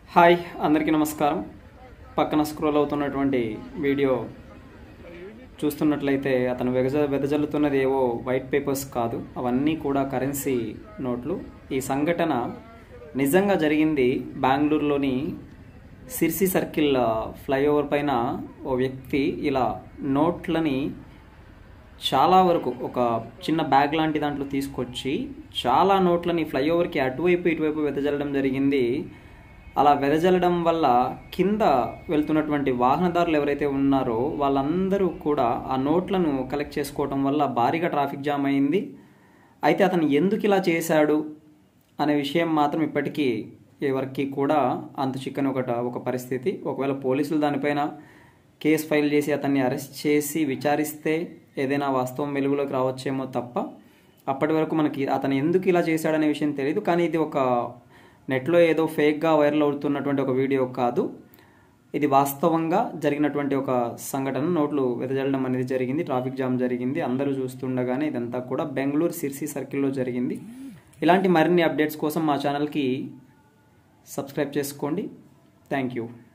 hi అందరికీ నమస్కారం పక్కన స్క్రోల్ అవుతున్నటువంటి వీడియో చూస్తున్నట్లయితే అతను వెగజ వెదజల్లుతున్నది ఏవో వైట్ పేపర్స్ కాదు అవన్నీ కూడా కరెన్సీ నోట్లు ఈ సంఘటన నిజంగా జరిగింది బెంగళూరులోని సిర్సి సర్కిల్ ఫ్లైఓవర్ పైన ఓ వ్యక్తి ఇలా నోట్లని చాలా వరకు ఒక చిన్న బ్యాగ్ లాంటి దాంట్లో తీసుకొచ్చి చాలా నోట్లని ఫ్లైఓవర్కి అటువైపు ఇటువైపు వెదజల్లడం జరిగింది అలా వెదజల్లడం వల్ల కింద వెళ్తున్నటువంటి వాహనదారులు ఎవరైతే ఉన్నారో వాళ్ళందరూ కూడా ఆ నోట్లను కలెక్ట్ చేసుకోవటం వల్ల భారీగా ట్రాఫిక్ జామ్ అయింది అయితే అతను ఎందుకు ఇలా చేశాడు అనే విషయం మాత్రం ఇప్పటికీ ఎవరికి కూడా అంత చిక్కని ఒకట ఒక పరిస్థితి ఒకవేళ పోలీసులు దానిపైన కేసు ఫైల్ చేసి అతన్ని అరెస్ట్ చేసి విచారిస్తే ఏదైనా వాస్తవం వెలుగులోకి రావచ్చేమో తప్ప అప్పటి వరకు మనకి అతను ఎందుకు ఇలా చేశాడనే విషయం తెలియదు కానీ ఇది ఒక నెట్లో ఏదో ఫేక్గా వైరల్ అవుతున్నటువంటి ఒక వీడియో కాదు ఇది వాస్తవంగా జరిగినటువంటి ఒక సంఘటన నోట్లు వెదజల్లడం అనేది జరిగింది ట్రాఫిక్ జామ్ జరిగింది అందరూ చూస్తుండగానే ఇదంతా కూడా బెంగళూరు సిర్సి సర్కిల్లో జరిగింది ఇలాంటి మరిన్ని అప్డేట్స్ కోసం మా ఛానల్కి సబ్స్క్రైబ్ చేసుకోండి థ్యాంక్ యూ